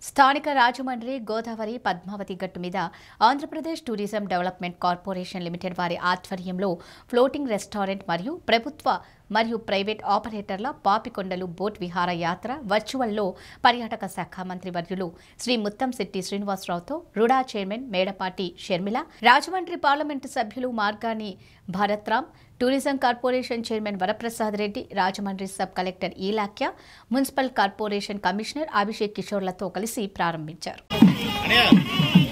స్థానిక రాజమండ్రి గోదావరి పద్మావతి గట్టు మీద Andhra Pradesh tourism development corporation limited వారి ఆధ్వర్యంలో ఫ్లోటింగ్ రెస్టారెంట్ మరియు ప్రభుత్వ మరియు ప్రైవేట్ ఆపరేటర్ల పాపికొండలు బోట్ విహార యాత్ర వర్చువల్లో పర్యాటక శాఖ మంత్రి వర్యులు శ్రీ ముత్తంశెట్టి శ్రీనివాసరావుతో RUDA chairman Medapati Sharmila Rajahmundry parliament సభ్యులు Margani Bharat Ram tourism corporation chairman Varaprasad Reddy Rajahmundry sub collector Ilakkiya municipal corporation commissioner Abhishek కిషోర్లతో కలిసి ప్రారంభించారు అన్నయ్య